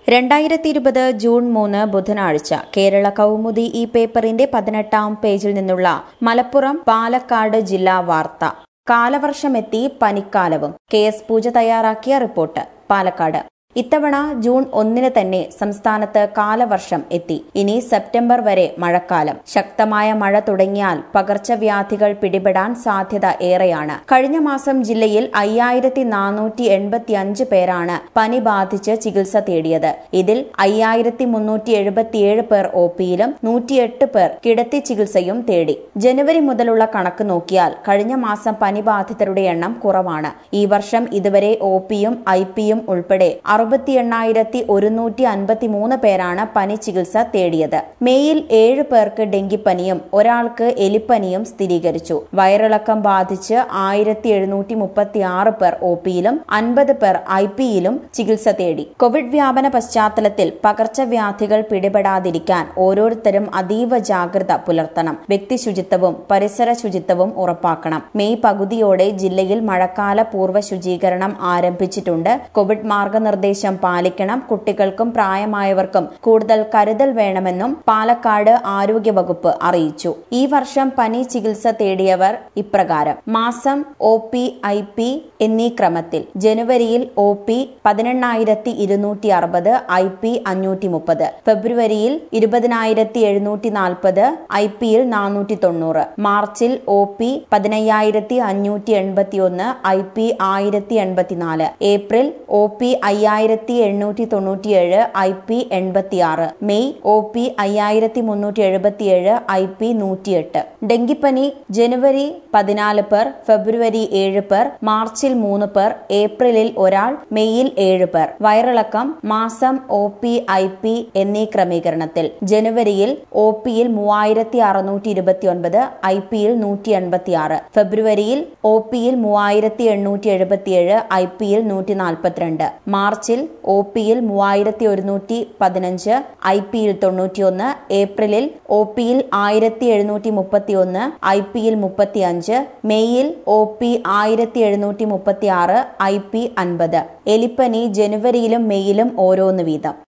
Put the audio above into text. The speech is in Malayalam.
രണ്ടായിരത്തി ഇരുപത് ജൂൺ മൂന്ന് ബുധനാഴ്ച കേരള കൗമുദി ഈ പേപ്പറിന്റെ പതിനെട്ടാം പേജിൽ നിന്നുള്ള മലപ്പുറം പാലക്കാട് ജില്ലാ വാർത്ത കാലവർഷമെത്തി പനിക്കാലവും കെ എസ് പൂജ തയ്യാറാക്കിയ റിപ്പോർട്ട് പാലക്കാട് ഇത്തവണ ജൂൺ ഒന്നിന് തന്നെ സംസ്ഥാനത്ത് കാലവർഷം എത്തി ഇനി സെപ്റ്റംബർ വരെ മഴക്കാലം ശക്തമായ മഴ തുടങ്ങിയാൽ പകർച്ചവ്യാധികൾ പിടിപെടാൻ സാധ്യത ഏറെയാണ് കഴിഞ്ഞ മാസം ജില്ലയിൽ അയ്യായിരത്തി നാനൂറ്റി എൺപത്തിയഞ്ച് പേരാണ് പനി ബാധിച്ച് ചികിത്സ തേടിയത് ഇതിൽ അയ്യായിരത്തി മുന്നൂറ്റി എഴുപത്തിയേഴ് പേർ ഒ പിയിലും നൂറ്റിയെട്ട് പേർ കിടത്തി ചികിത്സയും തേടി ജനുവരി മുതലുള്ള കണക്ക് നോക്കിയാൽ കഴിഞ്ഞ മാസം പനി ബാധിതരുടെ എണ്ണം കുറവാണ് ഈ വർഷം ഇതുവരെ ഒ പിയും ഐ പിയും ഉൾപ്പെടെ അറുപത്തി എണ്ണായിരത്തി ഒരുന്നൂറ്റി അൻപത്തി മൂന്ന് പേരാണ് പനി ചികിത്സ തേടിയത് മെയ്യിൽ ഏഴ് പേർക്ക് ഡെങ്കിപ്പനിയും ഒരാൾക്ക് എലിപ്പനിയും സ്ഥിരീകരിച്ചു വയറിളക്കം ബാധിച്ച് ആയിരത്തി എഴുന്നൂറ്റി മുപ്പത്തി ആറ് പേർ ഒ പിയിലും അൻപത് പേർ ഐ പിയിലും ചികിത്സ തേടി കോവിഡ് വ്യാപന പശ്ചാത്തലത്തിൽ പകർച്ചവ്യാധികൾ പിടിപെടാതിരിക്കാൻ ഓരോരുത്തരും അതീവ ജാഗ്രത പുലർത്തണം വ്യക്തി ശുചിത്വവും പരിസര ശുചിത്വവും ഉറപ്പാക്കണം മെയ് പകുതിയോടെ ജില്ലയിൽ മഴക്കാല പൂർവ്വ ശുചീകരണം ആരംഭിച്ചിട്ടുണ്ട് കോവിഡ് മാർഗനിർദ്ദേശം പാലിക്കണം കുട്ടികൾക്കും പ്രായമായവർക്കും കൂടുതൽ കരുതൽ വേണമെന്നും പാലക്കാട് ആരോഗ്യവകുപ്പ് അറിയിച്ചു ഈ വർഷം പനി ചികിത്സ തേടിയവർ ഇപ്രകാരം മാസം ഒ പി ഐ പി എന്നീ ക്രമത്തിൽ ജനുവരിയിൽ ഒ പി പതിനെണ്ണായിരത്തി ഇരുന്നൂറ്റി അറുപത് ഐ പി അഞ്ഞൂറ്റി മുപ്പത് ഫെബ്രുവരിയിൽ ഇരുപതിനായിരത്തി എഴുന്നൂറ്റി നാൽപ്പത് ഐ പിയിൽ നാനൂറ്റി തൊണ്ണൂറ് മാർച്ചിൽ ഒ പി പതിനയ്യായിരത്തി അഞ്ഞൂറ്റി എൺപത്തി ഒന്ന് ഐ പി ആയിരത്തി എൺപത്തിനാല് ഏപ്രിൽ ഒ പി അയ്യായിരത്തി എണ്ണൂറ്റി തൊണ്ണൂറ്റിയേഴ് ഐ പി എൺപത്തിയാറ് മെയ് ഒ പി അയ്യായിരത്തി മുന്നൂറ്റി എഴുപത്തിയേഴ് ഐ പി നൂറ്റിയെട്ട് ഡെങ്കിപ്പനി ജനുവരി പതിനാല് പേർ ഫെബ്രുവരി ഏഴ് പേർ മാർച്ചിൽ മൂന്ന് പേർ ഏപ്രിലിൽ ഒരാൾ മെയ്യിൽ ഏഴ് പേർ വയറിളക്കം മാസം ഒ പി ഐ പി എന്നീ ക്രമീകരണത്തിൽ ജനുവരിയിൽ ഒ പിയിൽ മൂവായിരത്തി അറുന്നൂറ്റി ഇരുപത്തി ഒൻപത് ഐ പിയിൽ നൂറ്റി എൺപത്തിയാറ് ഫെബ്രുവരിയിൽ ഒ പിയിൽ മൂവായിരത്തി എണ്ണൂറ്റി എഴുപത്തിയേഴ് ഐ പിയിൽ നൂറ്റി നാൽപ്പത്തിരണ്ട് മാർച്ചിൽ ഒ പിയിൽ മൂവായിരത്തി ഒരുന്നൂറ്റി പതിനഞ്ച് ഐ പിയിൽ തൊണ്ണൂറ്റിയൊന്ന് ഏപ്രിലിൽ ഒ പിയിൽ ആയിരത്തി എഴുന്നൂറ്റി മുപ്പത്തി ഒന്ന് ഐ പിയിൽ മുപ്പത്തിയഞ്ച് മെയ്യിൽ ഒ പി ആയിരത്തി എഴുന്നൂറ്റി മുപ്പത്തി ആറ് ഐ പി അൻപത് എലിപ്പനി ജനുവരിയിലും മെയ്യിലും ഓരോന്ന് വീതം